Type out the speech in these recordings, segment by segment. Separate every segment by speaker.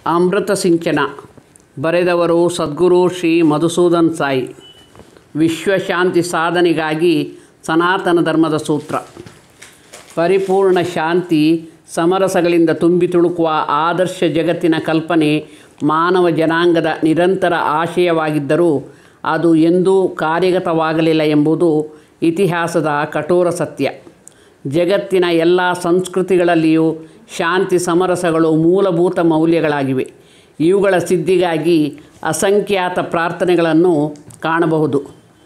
Speaker 1: ಅಮೃತ ಸಿಂಚನ ಬರೆದವರು ಸದ್ಗುರು ಶ್ರೀ ಮಧುಸೂದನ್ ಸಾಯಿ ವಿಶ್ವಶಾಂತಿ ಸಾಧನೆಗಾಗಿ ಸನಾತನ ಧರ್ಮದ ಸೂತ್ರ ಪರಿಪೂರ್ಣ ಶಾಂತಿ ಸಮರಸಗಳಿಂದ ತುಂಬಿ ತುಳುಕುವ ಆದರ್ಶ ಜಗತ್ತಿನ ಕಲ್ಪನೆ ಮಾನವ ಜನಾಂಗದ ನಿರಂತರ ಆಶಯವಾಗಿದ್ದರೂ ಅದು ಎಂದೂ ಕಾರ್ಯಗತವಾಗಲಿಲ್ಲ ಎಂಬುದು ಇತಿಹಾಸದ ಕಠೋರ ಸತ್ಯ ಜಗತ್ತಿನ ಎಲ್ಲ ಸಂಸ್ಕೃತಿಗಳಲ್ಲಿಯೂ ಶಾಂತಿ ಸಮರಸಗಳು ಮೂಲಭೂತ ಮೌಲ್ಯಗಳಾಗಿವೆ ಇವುಗಳ ಸಿದ್ಧಿಗಾಗಿ ಅಸಂಖ್ಯಾತ ಪ್ರಾರ್ಥನೆಗಳನ್ನು ಕಾಣಬಹುದು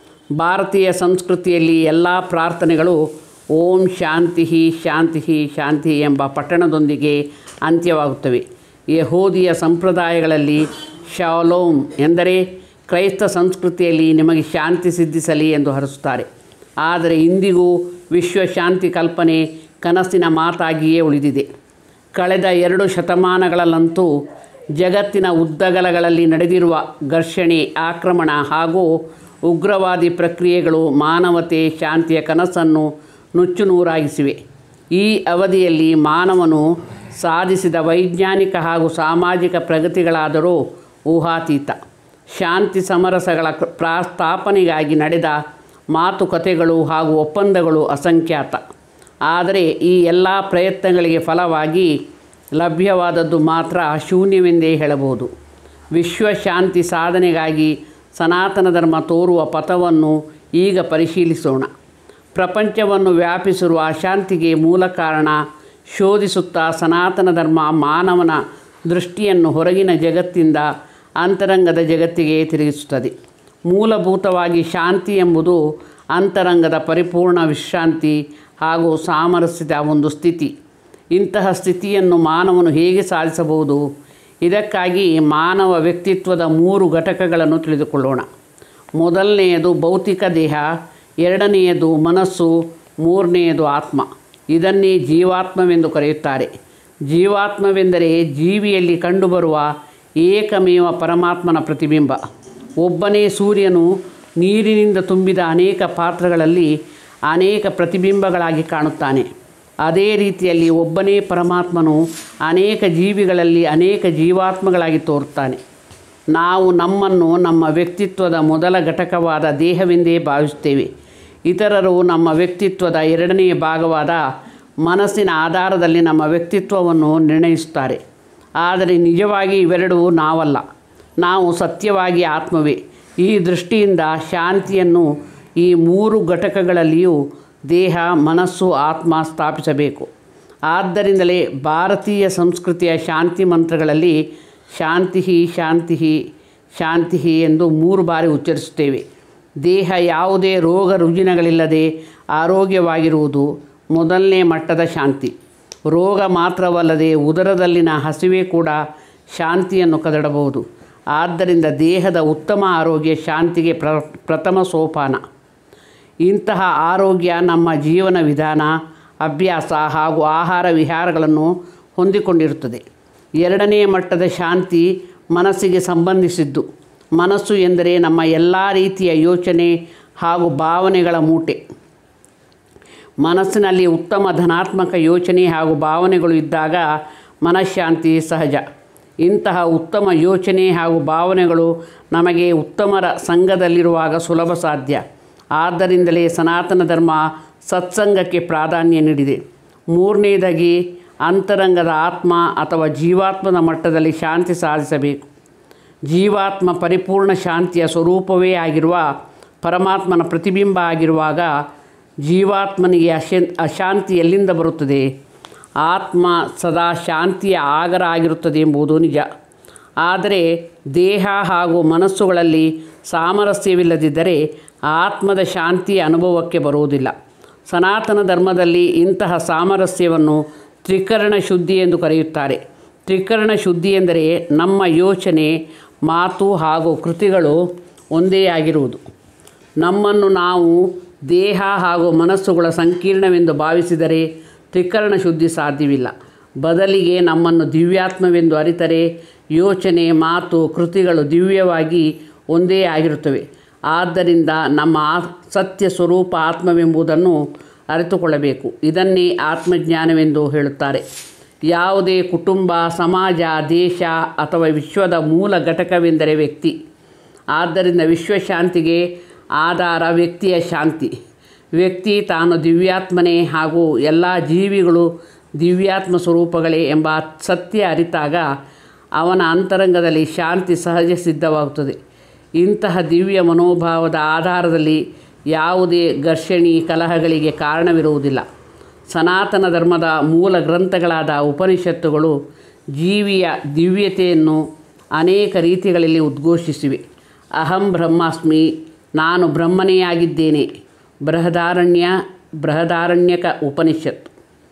Speaker 1: ಭಾರತೀಯ ಸಂಸ್ಕೃತಿಯಲ್ಲಿ ಎಲ್ಲ ಪ್ರಾರ್ಥನೆಗಳು ಓಂ ಶಾಂತಿ ಶಾಂತಿ ಶಾಂತಿ ಎಂಬ ಪಟ್ಟಣದೊಂದಿಗೆ ಅಂತ್ಯವಾಗುತ್ತವೆ ಯಹೂದಿಯ ಸಂಪ್ರದಾಯಗಳಲ್ಲಿ ಶಾಲೋಮ್ ಎಂದರೆ ಕ್ರೈಸ್ತ ಸಂಸ್ಕೃತಿಯಲ್ಲಿ ನಿಮಗೆ ಶಾಂತಿ ಸಿದ್ಧಿಸಲಿ ಎಂದು ಹರಸುತ್ತಾರೆ ಆದರೆ ಇಂದಿಗೂ ವಿಶ್ವಶಾಂತಿ ಕಲ್ಪನೆ ಕನಸಿನ ಮಾತಾಗಿಯೇ ಉಳಿದಿದೆ ಕಳೆದ ಎರಡು ಶತಮಾನಗಳಲ್ಲಂತೂ ಜಗತ್ತಿನ ಉದ್ದಗಲಗಳಲ್ಲಿ ನಡೆದಿರುವ ಘರ್ಷಣೆ ಆಕ್ರಮಣ ಹಾಗೂ ಉಗ್ರವಾದಿ ಪ್ರಕ್ರಿಯೆಗಳು ಮಾನವತೆ ಶಾಂತಿಯ ಕನಸನ್ನು ನುಚ್ಚುನೂರಾಗಿಸಿವೆ ಈ ಅವಧಿಯಲ್ಲಿ ಮಾನವನು ಸಾಧಿಸಿದ ವೈಜ್ಞಾನಿಕ ಹಾಗೂ ಸಾಮಾಜಿಕ ಪ್ರಗತಿಗಳಾದರೂ ಊಹಾತೀತ ಶಾಂತಿ ಸಮರಸಗಳ ಪ್ರಾಸ್ಥಾಪನೆಗಾಗಿ ನಡೆದ ಮಾತುಕತೆಗಳು ಹಾಗೂ ಒಪ್ಪಂದಗಳು ಅಸಂಖ್ಯಾತ ಆದರೆ ಈ ಎಲ್ಲ ಪ್ರಯತ್ನಗಳಿಗೆ ಫಲವಾಗಿ ಲಭ್ಯವಾದದ್ದು ಮಾತ್ರ ಶೂನ್ಯವೆಂದೇ ಹೇಳಬಹುದು ವಿಶ್ವಶಾಂತಿ ಸಾಧನೆಗಾಗಿ ಸನಾತನ ಧರ್ಮ ತೋರುವ ಪಥವನ್ನು ಈಗ ಪರಿಶೀಲಿಸೋಣ ಪ್ರಪಂಚವನ್ನು ವ್ಯಾಪಿಸಿರುವ ಅಶಾಂತಿಗೆ ಮೂಲ ಕಾರಣ ಶೋಧಿಸುತ್ತಾ ಸನಾತನ ಧರ್ಮ ಮಾನವನ ದೃಷ್ಟಿಯನ್ನು ಹೊರಗಿನ ಜಗತ್ತಿಂದ ಅಂತರಂಗದ ಜಗತ್ತಿಗೆ ತಿರುಗಿಸುತ್ತದೆ ಮೂಲಭೂತವಾಗಿ ಶಾಂತಿ ಎಂಬುದು ಅಂತರಂಗದ ಪರಿಪೂರ್ಣ ವಿಶ್ರಾಂತಿ ಹಾಗೂ ಸಾಮರಸ್ಯದ ಒಂದು ಸ್ಥಿತಿ ಇಂತಹ ಸ್ಥಿತಿಯನ್ನು ಮಾನವನು ಹೇಗೆ ಸಾಧಿಸಬಹುದು ಇದಕ್ಕಾಗಿ ಮಾನವ ವ್ಯಕ್ತಿತ್ವದ ಮೂರು ಘಟಕಗಳನ್ನು ತಿಳಿದುಕೊಳ್ಳೋಣ ಮೊದಲನೆಯದು ಭೌತಿಕ ದೇಹ ಎರಡನೆಯದು ಮನಸ್ಸು ಮೂರನೆಯದು ಆತ್ಮ ಇದನ್ನೇ ಜೀವಾತ್ಮವೆಂದು ಕರೆಯುತ್ತಾರೆ ಜೀವಾತ್ಮವೆಂದರೆ ಜೀವಿಯಲ್ಲಿ ಕಂಡುಬರುವ ಏಕಮೇವ ಪರಮಾತ್ಮನ ಪ್ರತಿಬಿಂಬ ಒಬ್ಬನೇ ಸೂರ್ಯನು ನೀರಿನಿಂದ ತುಂಬಿದ ಅನೇಕ ಪಾತ್ರಗಳಲ್ಲಿ ಅನೇಕ ಪ್ರತಿಬಿಂಬಗಳಾಗಿ ಕಾಣುತ್ತಾನೆ ಅದೇ ರೀತಿಯಲ್ಲಿ ಒಬ್ಬನೇ ಪರಮಾತ್ಮನು ಅನೇಕ ಜೀವಿಗಳಲ್ಲಿ ಅನೇಕ ಜೀವಾತ್ಮಗಳಾಗಿ ತೋರುತ್ತಾನೆ ನಾವು ನಮ್ಮನ್ನು ನಮ್ಮ ವ್ಯಕ್ತಿತ್ವದ ಮೊದಲ ಘಟಕವಾದ ದೇಹವೆಂದೇ ಭಾವಿಸುತ್ತೇವೆ ಇತರರು ನಮ್ಮ ವ್ಯಕ್ತಿತ್ವದ ಎರಡನೆಯ ಭಾಗವಾದ ಮನಸ್ಸಿನ ಆಧಾರದಲ್ಲಿ ನಮ್ಮ ವ್ಯಕ್ತಿತ್ವವನ್ನು ನಿರ್ಣಯಿಸುತ್ತಾರೆ ಆದರೆ ನಿಜವಾಗಿ ಇವೆರಡೂ ನಾವಲ್ಲ ನಾವು ಸತ್ಯವಾಗಿ ಆತ್ಮವೇ ಈ ದೃಷ್ಟಿಯಿಂದ ಶಾಂತಿಯನ್ನು ಈ ಮೂರು ಘಟಕಗಳಲ್ಲಿಯೂ ದೇಹ ಮನಸ್ಸು ಆತ್ಮ ಸ್ಥಾಪಿಸಬೇಕು ಆದ್ದರಿಂದಲೇ ಭಾರತೀಯ ಸಂಸ್ಕೃತಿಯ ಶಾಂತಿ ಮಂತ್ರಗಳಲ್ಲಿ ಶಾಂತಿ ಶಾಂತಿ ಶಾಂತಿ ಎಂದು ಮೂರು ಬಾರಿ ಉಚ್ಚರಿಸುತ್ತೇವೆ ದೇಹ ಯಾವುದೇ ರೋಗ ರುಜಿನಗಳಿಲ್ಲದೆ ಆರೋಗ್ಯವಾಗಿರುವುದು ಮೊದಲನೇ ಮಟ್ಟದ ಶಾಂತಿ ರೋಗ ಮಾತ್ರವಲ್ಲದೆ ಉದರದಲ್ಲಿನ ಹಸಿವೆ ಕೂಡ ಶಾಂತಿಯನ್ನು ಕದಡಬಹುದು ಆದ್ದರಿಂದ ದೇಹದ ಉತ್ತಮ ಆರೋಗ್ಯ ಶಾಂತಿಗೆ ಪ್ರ ಪ್ರಥಮ ಸೋಪಾನ ಇಂತಹ ಆರೋಗ್ಯ ನಮ್ಮ ಜೀವನ ವಿಧಾನ ಅಭ್ಯಾಸ ಹಾಗೂ ಆಹಾರ ವಿಹಾರಗಳನ್ನು ಹೊಂದಿಕೊಂಡಿರುತ್ತದೆ ಎರಡನೇ ಮಟ್ಟದ ಶಾಂತಿ ಮನಸ್ಸಿಗೆ ಸಂಬಂಧಿಸಿದ್ದು ಮನಸ್ಸು ಎಂದರೆ ನಮ್ಮ ಎಲ್ಲ ರೀತಿಯ ಯೋಚನೆ ಹಾಗೂ ಭಾವನೆಗಳ ಮೂಟೆ ಮನಸ್ಸಿನಲ್ಲಿ ಉತ್ತಮ ಧನಾತ್ಮಕ ಯೋಚನೆ ಹಾಗೂ ಭಾವನೆಗಳು ಇದ್ದಾಗ ಮನಃಶಾಂತಿ ಸಹಜ ಇಂತಹ ಉತ್ತಮ ಯೋಚನೆ ಹಾಗೂ ಭಾವನೆಗಳು ನಮಗೆ ಉತ್ತಮರ ಸಂಘದಲ್ಲಿರುವಾಗ ಸುಲಭ ಸಾಧ್ಯ ಆದ್ದರಿಂದಲೇ ಸನಾತನ ಧರ್ಮ ಸತ್ಸಂಗಕ್ಕೆ ಪ್ರಾಧಾನ್ಯ ನೀಡಿದೆ ಮೂರನೇದಾಗಿ ಅಂತರಂಗದ ಆತ್ಮ ಅಥವಾ ಜೀವಾತ್ಮದ ಮಟ್ಟದಲ್ಲಿ ಶಾಂತಿ ಸಾಧಿಸಬೇಕು ಜೀವಾತ್ಮ ಪರಿಪೂರ್ಣ ಶಾಂತಿಯ ಸ್ವರೂಪವೇ ಆಗಿರುವ ಪರಮಾತ್ಮನ ಪ್ರತಿಬಿಂಬ ಆಗಿರುವಾಗ ಜೀವಾತ್ಮನಿಗೆ ಅಶ ಅಶಾಂತಿ ಎಲ್ಲಿಂದ ಬರುತ್ತದೆ ಆತ್ಮ ಸದಾ ಶಾಂತಿಯ ಆಗರ ಆಗಿರುತ್ತದೆ ಎಂಬುದು ನಿಜ ಆದರೆ ದೇಹ ಹಾಗೂ ಮನಸ್ಸುಗಳಲ್ಲಿ ಸಾಮರಸ್ಯವಿಲ್ಲದಿದ್ದರೆ ಆತ್ಮದ ಶಾಂತಿಯ ಅನುಭವಕ್ಕೆ ಬರುವುದಿಲ್ಲ ಸನಾತನ ಧರ್ಮದಲ್ಲಿ ಇಂತಹ ಸಾಮರಸ್ಯವನ್ನು ತ್ರಿಕರಣ ಶುದ್ಧಿ ಎಂದು ಕರೆಯುತ್ತಾರೆ ತ್ರಿಕರಣ ಶುದ್ಧಿ ಎಂದರೆ ನಮ್ಮ ಯೋಚನೆ ಮಾತು ಹಾಗೂ ಕೃತಿಗಳು ಒಂದೇ ಆಗಿರುವುದು ನಮ್ಮನ್ನು ನಾವು ದೇಹ ಹಾಗೂ ಮನಸ್ಸುಗಳ ಸಂಕೀರ್ಣವೆಂದು ಭಾವಿಸಿದರೆ ತ್ರಿಕರಣ ಶುದ್ಧಿ ಸಾಧ್ಯವಿಲ್ಲ ಬದಲಿಗೆ ನಮ್ಮನ್ನು ದಿವ್ಯಾತ್ಮವೆಂದು ಅರಿತರೆ ಯೋಚನೆ ಮಾತು ಕೃತಿಗಳು ದಿವ್ಯವಾಗಿ ಒಂದೇ ಆಗಿರುತ್ತವೆ ಆದ್ದರಿಂದ ನಮ್ಮ ಆ ಸತ್ಯ ಸ್ವರೂಪ ಆತ್ಮವೆಂಬುದನ್ನು ಅರಿತುಕೊಳ್ಳಬೇಕು ಇದನ್ನೇ ಆತ್ಮಜ್ಞಾನವೆಂದು ಹೇಳುತ್ತಾರೆ ಯಾವುದೇ ಕುಟುಂಬ ಸಮಾಜ ದೇಶ ಅಥವಾ ವಿಶ್ವದ ಮೂಲ ಘಟಕವೆಂದರೆ ವ್ಯಕ್ತಿ ಆದ್ದರಿಂದ ವಿಶ್ವಶಾಂತಿಗೆ ಆಧಾರ ವ್ಯಕ್ತಿಯ ಶಾಂತಿ ವ್ಯಕ್ತಿ ತಾನು ದಿವ್ಯಾತ್ಮನೇ ಹಾಗೂ ಎಲ್ಲ ಜೀವಿಗಳು ದಿವ್ಯಾತ್ಮ ಸ್ವರೂಪಗಳೇ ಎಂಬ ಸತ್ಯ ಅರಿತಾಗ ಅವನ ಅಂತರಂಗದಲ್ಲಿ ಶಾಂತಿ ಸಹಜ ಸಿದ್ಧವಾಗುತ್ತದೆ ಇಂತಹ ದಿವ್ಯ ಮನೋಭಾವದ ಆಧಾರದಲ್ಲಿ ಯಾವುದೇ ಘರ್ಷಣಿ ಕಲಹಗಳಿಗೆ ಕಾರಣವಿರುವುದಿಲ್ಲ ಸನಾತನ ಧರ್ಮದ ಮೂಲ ಗ್ರಂಥಗಳಾದ ಉಪನಿಷತ್ತುಗಳು ಜೀವಿಯ ದಿವ್ಯತೆಯನ್ನು ಅನೇಕ ರೀತಿಗಳಲ್ಲಿ ಉದ್ಘೋಷಿಸಿವೆ ಅಹಂ ಬ್ರಹ್ಮಾಸ್ಮಿ ನಾನು ಬ್ರಹ್ಮನೇ ಆಗಿದ್ದೇನೆ ಬೃಹದಾರಣ್ಯ ಬೃಹದಾರಣ್ಯಕ ಉಪನಿಷತ್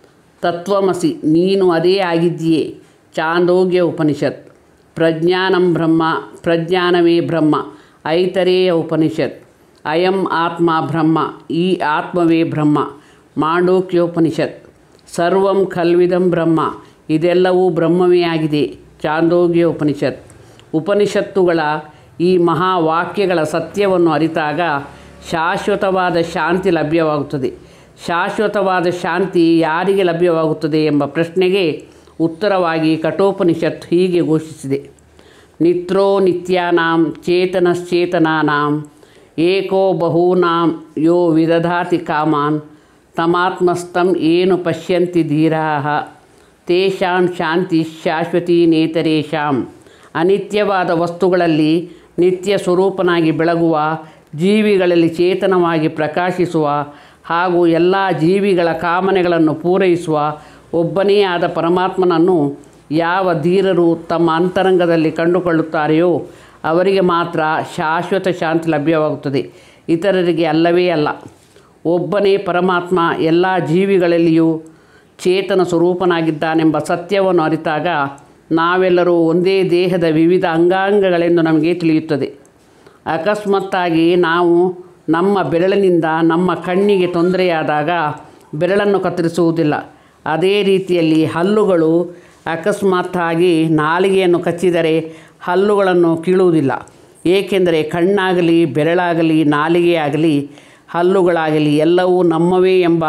Speaker 1: ತತ್ವಮಸಿ ನೀನು ಅದೇ ಆಗಿದ್ದೀಯೇ ಚಾಂದೋಗ್ಯ ಉಪನಿಷತ್ ಪ್ರಜ್ಞಾನಂ ಬ್ರಹ್ಮ ಪ್ರಜ್ಞಾನವೇ ಬ್ರಹ್ಮ ಐತರೇಯ ಉಪನಿಷತ್ ಅಯಂ ಆತ್ಮ ಬ್ರಹ್ಮ ಈ ಆತ್ಮವೇ ಬ್ರಹ್ಮ ಮಾಂಡೋಕ್ಯೋಪನಿಷತ್ ಸರ್ವಂ ಖಲ್ವಿದಂ ಬ್ರಹ್ಮ ಇದೆಲ್ಲವೂ ಬ್ರಹ್ಮವೇ ಆಗಿದೆ ಚಾಂದೋಗ್ಯ ಉಪನಿಷತ್ ಉಪನಿಷತ್ತುಗಳ ಈ ಮಹಾವಾಕ್ಯಗಳ ಸತ್ಯವನ್ನು ಅರಿತಾಗ ಶಾಶ್ವತವಾದ ಶಾಂತಿ ಲಭ್ಯವಾಗುತ್ತದೆ ಶಾಶ್ವತವಾದ ಶಾಂತಿ ಯಾರಿಗೆ ಲಭ್ಯವಾಗುತ್ತದೆ ಎಂಬ ಪ್ರಶ್ನೆಗೆ ಉತ್ತರವಾಗಿ ಕಠೋಪನಿಷತ್ ಹೀಗೆ ಘೋಷಿಸಿದೆ ನಿತ್ರೋ ನಿತ್ಯಾನಾಂ ಚೇತನಶ್ಚೇತನಾನಾಂ ಏಕೋ ಬಹೂನಾಂ ಯೋ ವಿದಧಾತಿ ಕಾಮಾನ್ ತಮಾತ್ಮಸ್ಥಂ ಏನು ಪಶ್ಯಂತಿ ಧೀರಾಹ ತೇಷಾಂ ಶಾಂತಿ ಶಾಶ್ವತಿ ನೇತರೇಷಾಂ ಅನಿತ್ಯವಾದ ವಸ್ತುಗಳಲ್ಲಿ ನಿತ್ಯ ಸ್ವರೂಪನಾಗಿ ಬೆಳಗುವ ಜೀವಿಗಳಲ್ಲಿ ಚೇತನವಾಗಿ ಪ್ರಕಾಶಿಸುವ ಹಾಗೂ ಎಲ್ಲ ಜೀವಿಗಳ ಕಾಮನೆಗಳನ್ನು ಪೂರೈಸುವ ಒಬ್ಬನೇ ಆದ ಪರಮಾತ್ಮನನ್ನು ಯಾವ ಧೀರರು ತಮ್ಮ ಅಂತರಂಗದಲ್ಲಿ ಕಂಡುಕೊಳ್ಳುತ್ತಾರೆಯೋ ಅವರಿಗೆ ಮಾತ್ರ ಶಾಶ್ವತ ಶಾಂತಿ ಲಭ್ಯವಾಗುತ್ತದೆ ಇತರರಿಗೆ ಅಲ್ಲವೇ ಅಲ್ಲ ಒಬ್ಬನೇ ಪರಮಾತ್ಮ ಎಲ್ಲ ಜೀವಿಗಳಲ್ಲಿಯೂ ಚೇತನ ಸ್ವರೂಪನಾಗಿದ್ದಾನೆಂಬ ಸತ್ಯವನ್ನು ಅರಿತಾಗ ನಾವೆಲ್ಲರೂ ಒಂದೇ ದೇಹದ ವಿವಿಧ ಅಂಗಾಂಗಗಳೆಂದು ನಮಗೆ ತಿಳಿಯುತ್ತದೆ ಅಕಸ್ಮಾತ್ತಾಗಿ ನಾವು ನಮ್ಮ ಬೆರಳಿನಿಂದ ನಮ್ಮ ಕಣ್ಣಿಗೆ ತೊಂದರೆಯಾದಾಗ ಬೆರಳನ್ನು ಕತ್ತರಿಸುವುದಿಲ್ಲ ಅದೇ ರೀತಿಯಲ್ಲಿ ಹಲ್ಲುಗಳು ಅಕಸ್ಮಾತ್ತಾಗಿ ನಾಲಿಗೆಯನ್ನು ಕಚ್ಚಿದರೆ ಹಲ್ಲುಗಳನ್ನು ಕೀಳುವುದಿಲ್ಲ ಏಕೆಂದರೆ ಕಣ್ಣಾಗಲಿ ಬೆರಳಾಗಲಿ ನಾಲಿಗೆಯಾಗಲಿ ಹಲ್ಲುಗಳಾಗಲಿ ಎಲ್ಲವೂ ನಮ್ಮವೇ ಎಂಬ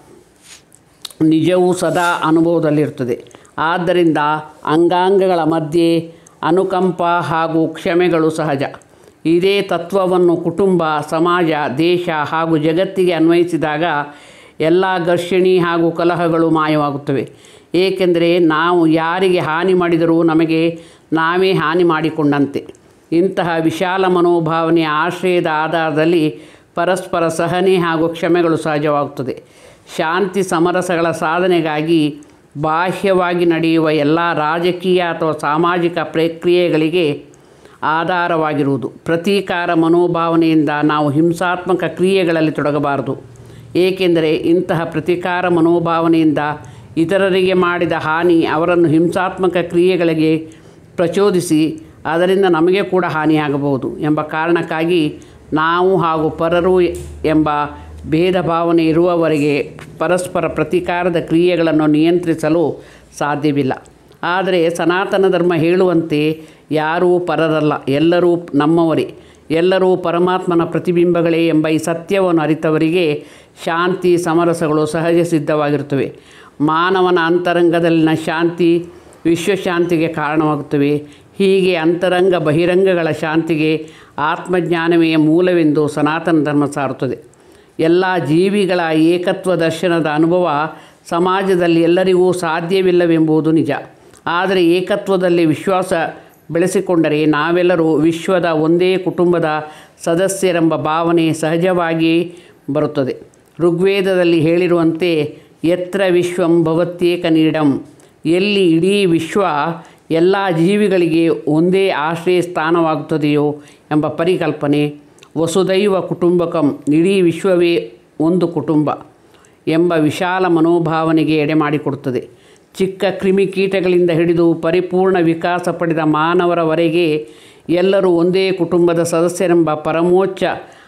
Speaker 1: ನಿಜವೂ ಸದಾ ಅನುಭವದಲ್ಲಿರುತ್ತದೆ ಆದ್ದರಿಂದ ಅಂಗಾಂಗಗಳ ಮಧ್ಯೆ ಅನುಕಂಪ ಹಾಗೂ ಕ್ಷಮೆಗಳು ಸಹಜ ಇದೇ ತತ್ವವನ್ನು ಕುಟುಂಬ ಸಮಾಜ ದೇಶ ಹಾಗೂ ಜಗತ್ತಿಗೆ ಅನ್ವಯಿಸಿದಾಗ ಎಲ್ಲ ಘರ್ಷಣಿ ಹಾಗೂ ಕಲಹಗಳು ಮಾಯವಾಗುತ್ತವೆ ಏಕೆಂದರೆ ನಾವು ಯಾರಿಗೆ ಹಾನಿ ಮಾಡಿದರೂ ನಮಗೆ ನಾವೇ ಹಾನಿ ಮಾಡಿಕೊಂಡಂತೆ ಇಂತಹ ವಿಶಾಲ ಮನೋಭಾವನೆಯ ಆಶ್ರಯದ ಆಧಾರದಲ್ಲಿ ಪರಸ್ಪರ ಸಹನೆ ಹಾಗೂ ಕ್ಷಮೆಗಳು ಸಹಜವಾಗುತ್ತದೆ ಶಾಂತಿ ಸಮರಸಗಳ ಸಾಧನೆಗಾಗಿ ಬಾಹ್ಯವಾಗಿ ನಡೆಯುವ ಎಲ್ಲ ರಾಜಕೀಯ ಅಥವಾ ಸಾಮಾಜಿಕ ಪ್ರಕ್ರಿಯೆಗಳಿಗೆ ಆಧಾರವಾಗಿರುವುದು ಪ್ರತೀಕಾರ ಮನೋಭಾವನೆಯಿಂದ ನಾವು ಹಿಂಸಾತ್ಮಕ ಕ್ರಿಯೆಗಳಲ್ಲಿ ತೊಡಗಬಾರದು ಏಕೆಂದರೆ ಇಂತಹ ಪ್ರತೀಕಾರ ಮನೋಭಾವನೆಯಿಂದ ಇತರರಿಗೆ ಮಾಡಿದ ಹಾನಿ ಅವರನ್ನು ಹಿಂಸಾತ್ಮಕ ಕ್ರಿಯೆಗಳಿಗೆ ಪ್ರಚೋದಿಸಿ ಅದರಿಂದ ನಮಗೆ ಕೂಡ ಹಾನಿಯಾಗಬಹುದು ಎಂಬ ಕಾರಣಕ್ಕಾಗಿ ನಾವು ಹಾಗೂ ಪರರು ಎಂಬ ಭೇದ ಭಾವನೆ ಇರುವವರೆಗೆ ಪರಸ್ಪರ ಪ್ರತೀಕಾರದ ಕ್ರಿಯೆಗಳನ್ನು ನಿಯಂತ್ರಿಸಲು ಸಾಧ್ಯವಿಲ್ಲ ಆದರೆ ಸನಾತನ ಧರ್ಮ ಹೇಳುವಂತೆ ಯಾರೂ ಪರರಲ್ಲ ಎಲ್ಲರೂ ನಮ್ಮವರೇ ಎಲ್ಲರೂ ಪರಮಾತ್ಮನ ಪ್ರತಿಬಿಂಬಗಳೇ ಎಂಬ ಈ ಸತ್ಯವನ್ನು ಅರಿತವರಿಗೆ ಶಾಂತಿ ಸಮರಸಗಳು ಸಹಜ ಸಿದ್ಧವಾಗಿರುತ್ತವೆ ಮಾನವನ ಅಂತರಂಗದಲ್ಲಿನ ಶಾಂತಿ ವಿಶ್ವಶಾಂತಿಗೆ ಕಾರಣವಾಗುತ್ತವೆ ಹೀಗೆ ಅಂತರಂಗ ಬಹಿರಂಗಗಳ ಶಾಂತಿಗೆ ಆತ್ಮಜ್ಞಾನವೇ ಮೂಲವೆಂದು ಸನಾತನ ಧರ್ಮ ಸಾರುತ್ತದೆ ಎಲ್ಲ ಜೀವಿಗಳ ಏಕತ್ವ ದರ್ಶನದ ಅನುಭವ ಸಮಾಜದಲ್ಲಿ ಎಲ್ಲರಿಗೂ ಸಾಧ್ಯವಿಲ್ಲವೆಂಬುದು ನಿಜ ಆದರೆ ಏಕತ್ವದಲ್ಲಿ ವಿಶ್ವಾಸ ಬೆಳೆಸಿಕೊಂಡರೆ ನಾವೆಲ್ಲರೂ ವಿಶ್ವದ ಒಂದೇ ಕುಟುಂಬದ ಸದಸ್ಯರೆಂಬ ಭಾವನೆ ಸಹಜವಾಗಿ ಬರುತ್ತದೆ ಋಗ್ವೇದದಲ್ಲಿ ಹೇಳಿರುವಂತೆ ಯತ್ರ ವಿಶ್ವಂ ಭವತ್ಯೇಕ ನೀಡಂ ಎಲ್ಲಿ ಇಡೀ ವಿಶ್ವ ಎಲ್ಲ ಜೀವಿಗಳಿಗೆ ಒಂದೇ ಆಶ್ರಯ ಸ್ಥಾನವಾಗುತ್ತದೆಯೋ ಎಂಬ ಪರಿಕಲ್ಪನೆ ವಸುದೈವ ಕುಟುಂಬಕಂ ಇಡೀ ವಿಶ್ವವೇ ಒಂದು ಕುಟುಂಬ ಎಂಬ ವಿಶಾಲ ಮನೋಭಾವನೆಗೆ ಎಡೆಮಾಡಿಕೊಡುತ್ತದೆ ಚಿಕ್ಕ ಕ್ರಿಮಿಕೀಟಗಳಿಂದ ಹಿಡಿದು ಪರಿಪೂರ್ಣ ವಿಕಾಸ ಪಡೆದ ಮಾನವರವರೆಗೆ ಎಲ್ಲರೂ ಒಂದೇ ಕುಟುಂಬದ ಸದಸ್ಯರೆಂಬ ಪರಮೋಚ್ಚ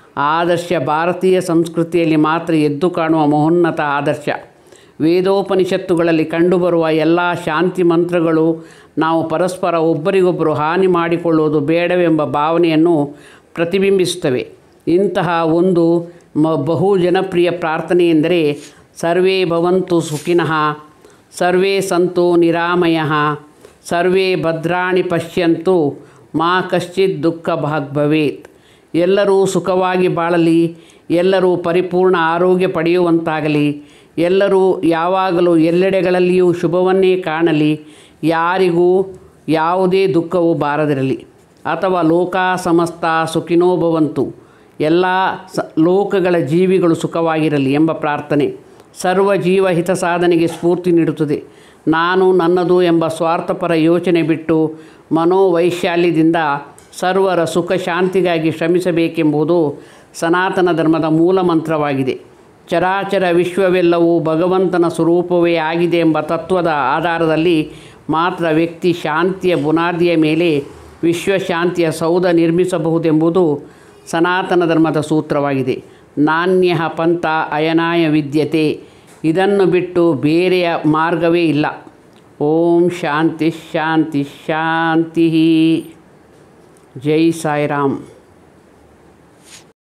Speaker 1: ಆದರ್ಶ ಭಾರತೀಯ ಸಂಸ್ಕೃತಿಯಲ್ಲಿ ಮಾತ್ರ ಎದ್ದು ಕಾಣುವ ಮಹೋನ್ನತ ಆದರ್ಶ ವೇದೋಪನಿಷತ್ತುಗಳಲ್ಲಿ ಕಂಡುಬರುವ ಎಲ್ಲ ಶಾಂತಿ ಮಂತ್ರಗಳು ನಾವು ಪರಸ್ಪರ ಒಬ್ಬರಿಗೊಬ್ಬರು ಹಾನಿ ಮಾಡಿಕೊಳ್ಳುವುದು ಬೇಡವೆಂಬ ಭಾವನೆಯನ್ನು ಪ್ರತಿಬಿಂಬಿಸುತ್ತವೆ ಇಂತಹ ಒಂದು ಮ ಬಹು ಜನಪ್ರಿಯ ಪ್ರಾರ್ಥನೆ ಎಂದರೆ ಸರ್ವೇ ಭವಂತು ಸುಖಿನಃ ಸರ್ವೇ ಸಂತು ನಿರಾಮಯ ಸರ್ವೇ ಭದ್ರಾಣಿ ಪಶ್ಯಂತು ಮಾ ಕಶ್ಚಿತ್ ದುಃಖ ಭಾಗ್ ಭವೇತ್ ಎಲ್ಲರೂ ಸುಖವಾಗಿ ಬಾಳಲಿ ಎಲ್ಲರೂ ಪರಿಪೂರ್ಣ ಆರೋಗ್ಯ ಪಡೆಯುವಂತಾಗಲಿ ಎಲ್ಲರೂ ಯಾವಾಗಲೂ ಎಲ್ಲೆಡೆಗಳಲ್ಲಿಯೂ ಶುಭವನ್ನೇ ಕಾಣಲಿ ಯಾರಿಗೂ ಯಾವುದೇ ದುಃಖವು ಬಾರದಿರಲಿ ಅಥವಾ ಲೋಕ ಸಮಸ್ತ ಸುಖಿನೋ ಭವಂತು ಎಲ್ಲ ಸ ಲೋಕಗಳ ಜೀವಿಗಳು ಸುಖವಾಗಿರಲಿ ಎಂಬ ಪ್ರಾರ್ಥನೆ ಸರ್ವ ಜೀವ ಹಿತ ಸಾಧನೆಗೆ ಸ್ಫೂರ್ತಿ ನೀಡುತ್ತದೆ ನಾನು ನನ್ನದು ಎಂಬ ಸ್ವಾರ್ಥಪರ ಯೋಚನೆ ಬಿಟ್ಟು ಮನೋವೈಶಾಲ್ಯದಿಂದ ಸರ್ವರ ಸುಖ ಶಾಂತಿಗಾಗಿ ಶ್ರಮಿಸಬೇಕೆಂಬುದು ಸನಾತನ ಧರ್ಮದ ಮೂಲ ಮಂತ್ರವಾಗಿದೆ ಚರಾಚರ ವಿಶ್ವವೆಲ್ಲವೂ ಭಗವಂತನ ಸ್ವರೂಪವೇ ಆಗಿದೆ ಎಂಬ ತತ್ವದ ಆಧಾರದಲ್ಲಿ ಮಾತ್ರ ವ್ಯಕ್ತಿ ಶಾಂತಿಯ ಬುನಾದಿಯ ಮೇಲೆ ವಿಶ್ವಶಾಂತಿಯ ಸೌಧ ನಿರ್ಮಿಸಬಹುದೆಂಬುದು ಸನಾತನ ಧರ್ಮದ ಸೂತ್ರವಾಗಿದೆ ನಾಣ್ಯ ಪಂಥ ಅಯನಾಯ ವಿದ್ಯತೆ ಇದನ್ನು ಬಿಟ್ಟು ಬೇರೆಯ ಮಾರ್ಗವೇ ಇಲ್ಲ ಓಂ ಶಾಂತಿ ಶಾಂತಿ ಶಾಂತಿ ಜೈ ಸಾಯಿರಾಮ್